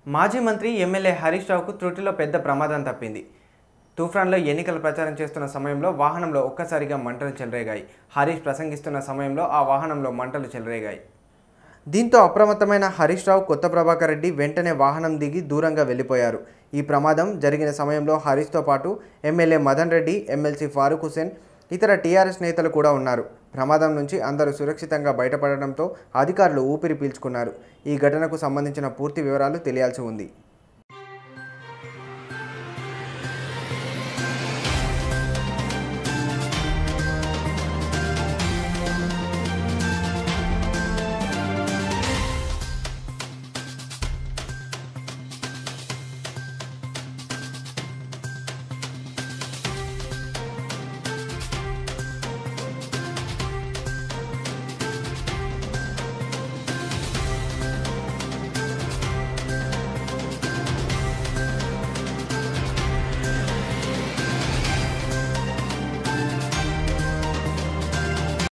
మాజీ మంత్రి ఎమ్మెల్యే హరీష్ రావుకు త్రుటిలో పెద్ద ప్రమాదం తప్పింది తూఫాన్లో ఎన్నికల ప్రచారం చేస్తున్న సమయంలో వాహనంలో ఒక్కసారిగా మంటలు చెలరేగాయి హరీష్ ప్రసంగిస్తున్న సమయంలో ఆ వాహనంలో మంటలు చెలరేగాయి దీంతో అప్రమత్తమైన హరీష్ రావు కొత్త ప్రభాకర్ రెడ్డి వెంటనే వాహనం దిగి దూరంగా వెళ్ళిపోయారు ఈ ప్రమాదం జరిగిన సమయంలో హరీష్తో పాటు ఎమ్మెల్యే మదన్ రెడ్డి ఎమ్మెల్సీ ఫారూక్ హుసేన్ ఇతర టీఆర్ఎస్ నేతలు కూడా ఉన్నారు ప్రమాదం నుంచి అందరూ సురక్షితంగా బయటపడడంతో అధికారులు ఊపిరి పీల్చుకున్నారు ఈ ఘటనకు సంబంధించిన పూర్తి వివరాలు తెలియాల్సి ఉంది